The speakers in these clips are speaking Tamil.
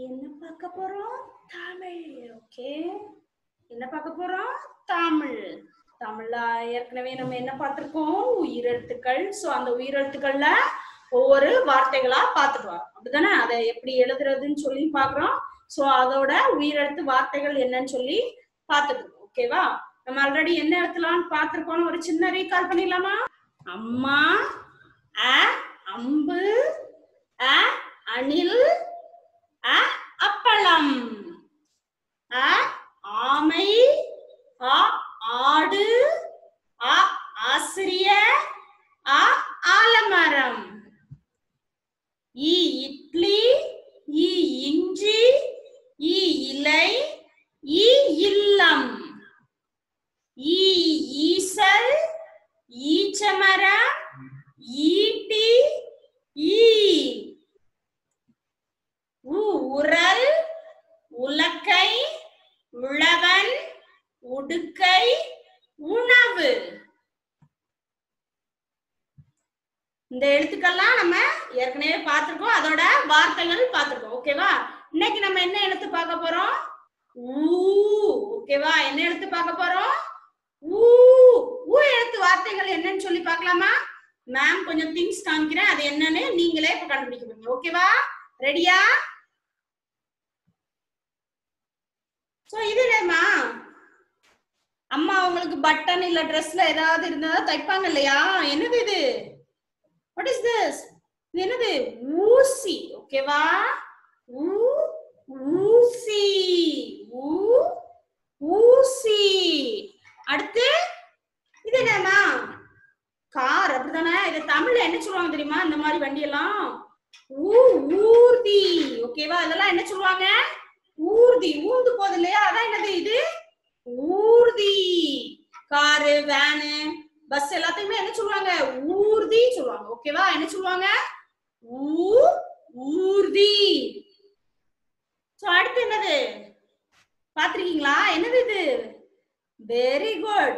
என்ன பார்க்க போறோம் தமிழ் ஓகே என்ன பார்க்க போறோம் தமிழ் தமிழ்ல ஏற்கனவே நம்ம என்ன பார்த்திருக்கோம் உயிரெழுத்துக்கள் சோ அந்த உயிரெழுத்துக்கள்ல ஒவ்வொரு வார்த்தைகளா பார்த்துட்டு வரோம் அப்படிதானே அதை எப்படி எழுதுறதுன்னு சொல்லி பாக்குறோம் சோ அதோட உயிரெழுத்து வார்த்தைகள் என்னன்னு சொல்லி பார்த்துட்டு இருக்கோம் ஓகேவா நம்ம ஆல்ரெடி என்ன எழுத்துலாம்னு பார்த்திருக்கோம்னு ஒரு சின்ன ரீகால் பண்ணிடலாமா அம்மா அ அம்பு அ அணில் அ அப்பளம் அ ஆமை அ ஆடு அ ஆசிரியர் அ ஆலமரம் இ இட்லி இ இஞ்சி இ இலை இ இல்லம் ஈ ஈசல் ஈச்சமரம் ஈட்டி ஈ உ உரல் உலக்கை உழவன் உடுக்கை உணவு இந்த எழுத்துக்கள்லாம் நம்ம ஏற்கனவே பார்த்திருக்கோம் அதோட வார்த்தைகள் பார்த்திருக்கோம் ஓகேவா இன்னைக்கு நம்ம என்ன எழுத்து பார்க்க போறோம் ஊ ஓகேவா என்ன எழுத்து பார்க்க போறோம் ஊ ஊ எழுத்து வார்த்தைகள் என்னன்னு சொல்லி பார்க்கலாமா மேம் கொஞ்சம் திங்ஸ் காமிக்கிறேன் அது என்னன்னு நீங்களே இப்ப கண்டுபிடிக்க போறீங்க ஓகேவா ரெடியா சோ இது என்னம்மா அம்மா உங்களுக்கு பட்டன் இல்ல ட்ரெஸ்ல ஏதாவது இருந்தா தைப்பாங்க இல்லையா என்னது இது வாட் இஸ் திஸ் இது என்னது ஊசி ஓகேவா ஊ ஊசி ஊ ஊசி அடுத்து இது என்னம்மா கார் அப்படிதானே இது தமிழ்ல என்ன சொல்லுவாங்க தெரியுமா இந்த மாதிரி வண்டி எல்லாம் ஊ ஊர்தி ஓகேவா இதெல்லாம் என்ன சொல்லுவாங்க ஊர்தி ஊர்ந்து போகுது இல்லையா அதான் என்னது இது ஊர்தி காரு வேனு பஸ் எல்லாத்தையுமே என்ன சொல்லுவாங்க ஊர்தி சொல்லுவாங்க ஓகேவா என்ன சொல்லுவாங்க ஊ ஊர்தி சோ அடுத்து என்னது பாத்திருக்கீங்களா என்னது இது வெரி குட்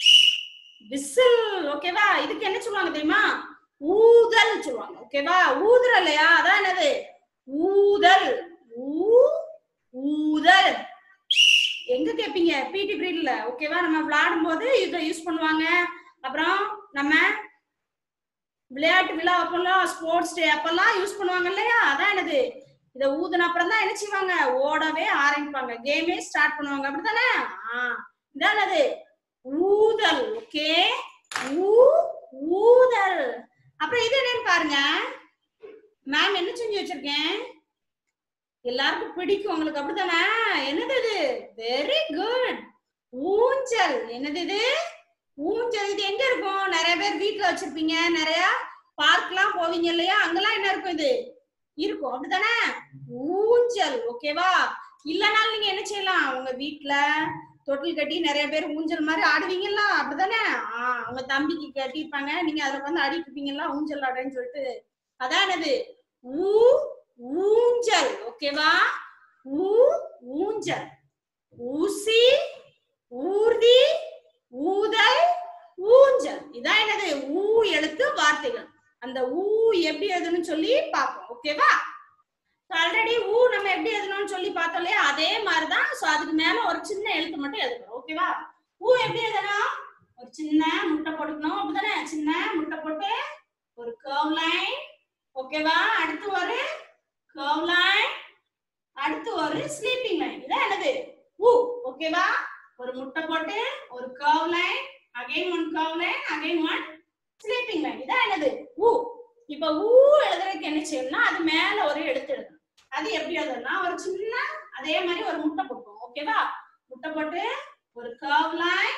விசில் ஓகேவா இதுக்கு என்ன சொல்லுவாங்க தெரியுமா ஊதல் சொல்லுவாங்க ஓகேவா ஊதுற இல்லையா அதான் என்னது ஊதல் ஊ ஊதல் எங்க கேப்பீங்க பிடி பீரியட்ல ஓகேவா நம்ம விளையாடும் போது இதை யூஸ் பண்ணுவாங்க அப்புறம் நம்ம விளையாட்டு விழா அப்பெல்லாம் ஸ்போர்ட்ஸ் டே அப்பெல்லாம் யூஸ் பண்ணுவாங்க இல்லையா அதான் என்னது இத ஊதுன அப்புறம் தான் என்ன செய்வாங்க ஓடவே ஆரம்பிப்பாங்க கேமே ஸ்டார்ட் பண்ணுவாங்க அப்படித்தானே ஆஹ் இதான் என்னது ஊதல் ஓகே ஊ ஊதல் அப்புறம் இது என்னன்னு பாருங்க மேம் என்ன செஞ்சு வச்சிருக்கேன் எல்லாருக்கும் பிடிக்கும் உங்களுக்கு அப்படித்தானே என்னது இது வெரி குட் ஊஞ்சல் என்னது இது ஊஞ்சல் இது எங்க இருக்கும் நிறைய பேர் வீட்டுல வச்சிருப்பீங்க நிறைய பார்க்லாம் போவீங்க இல்லையா அங்கெல்லாம் என்ன இருக்கும் இது இருக்கும் அப்படித்தானே ஊஞ்சல் ஓகேவா இல்லனாலும் நீங்க என்ன செய்யலாம் உங்க வீட்டுல தொட்டில் கட்டி நிறைய பேர் ஊஞ்சல் மாதிரி ஆடுவீங்கல்ல அப்படிதானே ஆஹ் உங்க தம்பிக்கு கட்டியிருப்பாங்க நீங்க அதுல வந்து ஆடிட்டு இருப்பீங்கல்ல ஊஞ்சல் ஆடுன்னு சொல்லிட்டு அதான் என்னது ஊ ஊஞ்சல் ஓகேவா ஊ ஊஞ்சல் ஊசி ஊர்தி ஊதல் ஊஞ்சல் இதான் என்னது ஊ எழுத்து வார்த்தைகள் அந்த ஊ எப்படி எழுதணும்னு சொல்லி பார்ப்போம் ஓகேவா ஆல்ரெடி ஊ நம்ம எப்படி எழுதணும்னு சொல்லி பார்த்தோம் இல்லையா அதே மாதிரிதான் சோ அதுக்கு மேல ஒரு சின்ன எழுத்து மட்டும் எழுதணும் ஓகேவா ஊ எப்படி எழுதணும் ஒரு சின்ன முட்டை போட்டுக்கணும் அப்படிதானே சின்ன முட்டை போட்டு ஒரு கர்வ் லைன் ஓகேவா அடுத்து ஒரு கர்வ் லைன் அடுத்து ஒரு ஸ்லீப்பிங் லைன் இதான் என்னது ஊ ஓகேவா ஒரு முட்டை போட்டு ஒரு curve line again one curve line again one sleeping line இதான் என்னது ஊ இப்ப ஊ எழுதுறதுக்கு என்ன செய்யணும்னா அது மேல ஒரு எழுத்து எழுதணும் அது எப்படி எழுதணும்னா ஒரு சின்ன அதே மாதிரி ஒரு முட்டை போட்டுக்கோங்க ஓகேவா முட்டை போட்டு ஒரு curve line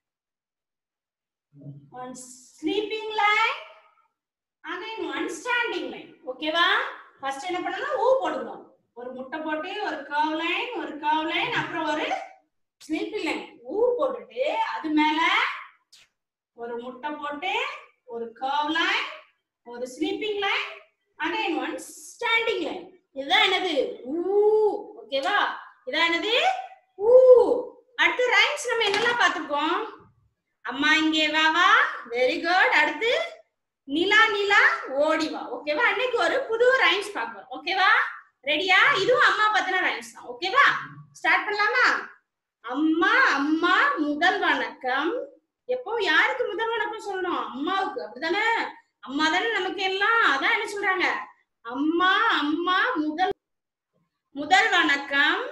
one sleeping line again one standing line ஓகேவா ஃபர்ஸ்ட் என்ன பண்ணலாம் ஊ போட்டுக்கணும் ஒரு முட்டை போட்டு ஒரு கர்வ் லைன் ஒரு கர்வ் லைன் அப்புறம் ஒரு ஸ்லீப்பிங் லைன் ஊ போட்டுட்டு அது மேல ஒரு முட்டை போட்டு ஒரு கர்வ் லைன் ஒரு sleeping line again one standing line இதுதான் என்னது ஊ ஓகேவா இதான் என்னது ஊ அடுத்து ரைம்ஸ் நம்ம என்னெல்லாம் பார்த்திருக்கோம் அம்மா இங்கே வா வா வெரி குட் அடுத்து நிலா நிலா ஓடி வா ஓகேவா அன்னைக்கு ஒரு புது ரைம்ஸ் பார்ப்போம் ஓகேவா ரெடியா இதுவும் அம்மா பத்தின ரைம்ஸ் தான் ஓகேவா ஸ்டார்ட் பண்ணலாமா அம்மா அம்மா முதல் வணக்கம் எப்போ யாருக்கு முதல் வணக்கம் சொல்லணும் அம்மாவுக்கு அப்படிதானே அம்மா தானே நமக்கு எல்லாம் அதான் என்ன சொல்றாங்க அம்மா அம்மா முதல் முதல் வணக்கம்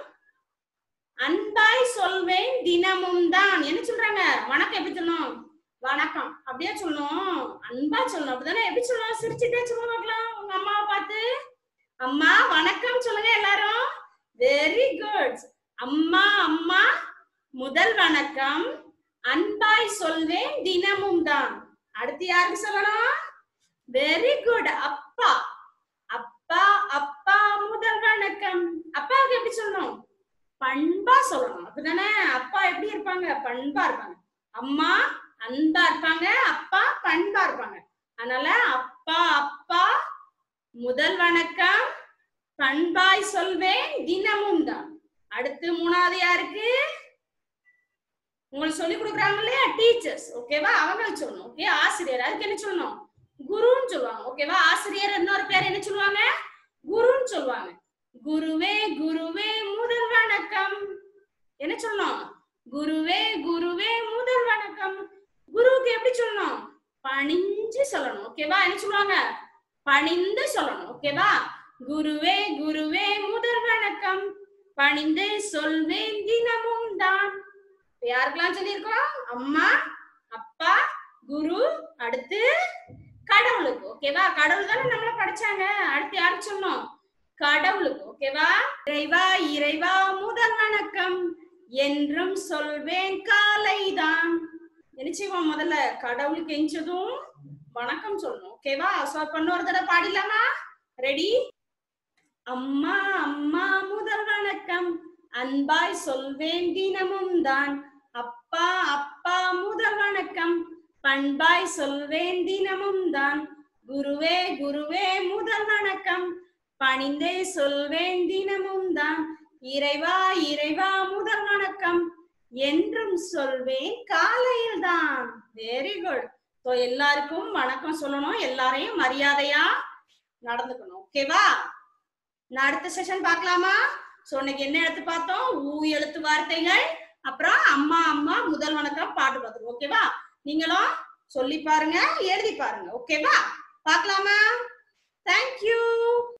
அன்பாய் சொல்வேன் தினமும் தான் என்ன சொல்றாங்க வணக்கம் எப்படி சொல்லணும் வணக்கம் அப்படியே சொல்லணும் அன்பா சொல்லணும் அப்படிதானே எப்படி சொல்லணும் சிரிச்சுட்டே சொல்லுங்க பார்க்கலாம் உங்க அம்மாவை பார்த்து அம்மா வணக்கம் சொல்லுங்க எல்லாரும் வெரி குட் அம்மா அம்மா முதல் வணக்கம் அன்பாய் சொல்வேன் தினமும் தான் அடுத்து யாருக்கு சொல்லணும் வெரி குட் அப்பா அப்பா அப்பா முதல் வணக்கம் அப்பாவுக்கு எப்படி சொல்லணும் பண்பா சொல்லணும் அப்படிதானே அப்பா எப்படி இருப்பாங்க பண்பா இருப்பாங்க அம்மா அன்பா இருப்பாங்க அப்பா பண்பா இருப்பாங்க அதனால அப்பா அப்பா முதல் வணக்கம் பண்பாய் சொல்வேன் தினமும் தான் அடுத்து மூணாவது யாருக்கு உங்களுக்கு சொல்லி கொடுக்குறாங்க இல்லையா டீச்சர்ஸ் ஓகேவா அவங்களுக்கு சொல்லணும் ஓகே ஆசிரியர் அதுக்கு என்ன சொல்லணும் குருன்னு சொல்லுவாங்க ஓகேவா ஆசிரியர் இன்னொரு பேர் என்ன சொல்லுவாங்க குருன்னு சொல்லுவாங்க குருவே குருவே முதல் வணக்கம் என்ன சொல்லணும் குருவே குருவே முதல் வணக்கம் குருவுக்கு எப்படி சொல்லணும் பணிஞ்சு சொல்லணும் ஓகேவா என்ன சொல்லுவாங்க பணிந்து சொல்லணும் ஓகேவா குருவே குருவே முதல் வணக்கம் பணிந்து சொல்வேன் தினமும் தான் யாருக்கெல்லாம் சொல்லியிருக்கோம் அம்மா அப்பா குரு அடுத்து கடவுளுக்கு ஓகேவா கடவுள் தானே நம்மள படிச்சாங்க அடுத்து யாருக்கு சொல்லணும் கடவுளுக்கு ஓகேவா இறைவா இறைவா முதல் வணக்கம் என்றும் சொல்வேன் காலைதான் என்ன செய்வோம் முதல்ல கடவுளுக்கு எஞ்சதும் வணக்கம் சொல்லணும் ஓகேவா சோ இன்னொரு தடவை பாடிடலாமா ரெடி அம்மா அம்மா முதல் வணக்கம் அன்பாய் சொல்வேன் தினமும் தான் அப்பா அப்பா முதல் வணக்கம் பண்பாய் சொல்வேன் தினமும் தான் குருவே குருவே முதல் வணக்கம் பணிந்தே சொல்வேன் தினமும் தான் இறைவா இறைவா முதல் வணக்கம் என்றும் சொல்வேன் காலையில் தான் வெரி குட் ஸோ எல்லாருக்கும் வணக்கம் சொல்லணும் எல்லாரையும் மரியாதையா நடந்துக்கணும் ஓகேவா நான் அடுத்த செஷன் பார்க்கலாமா சோ இன்னைக்கு என்ன எழுத்து பார்த்தோம் ஊ எழுத்து வார்த்தைகள் அப்புறம் அம்மா அம்மா முதல் வணக்கம் பாட்டு பார்த்துருவோம் ஓகேவா நீங்களும் சொல்லி பாருங்க எழுதி பாருங்க ஓகேவா பார்க்கலாமா தேங்க்யூ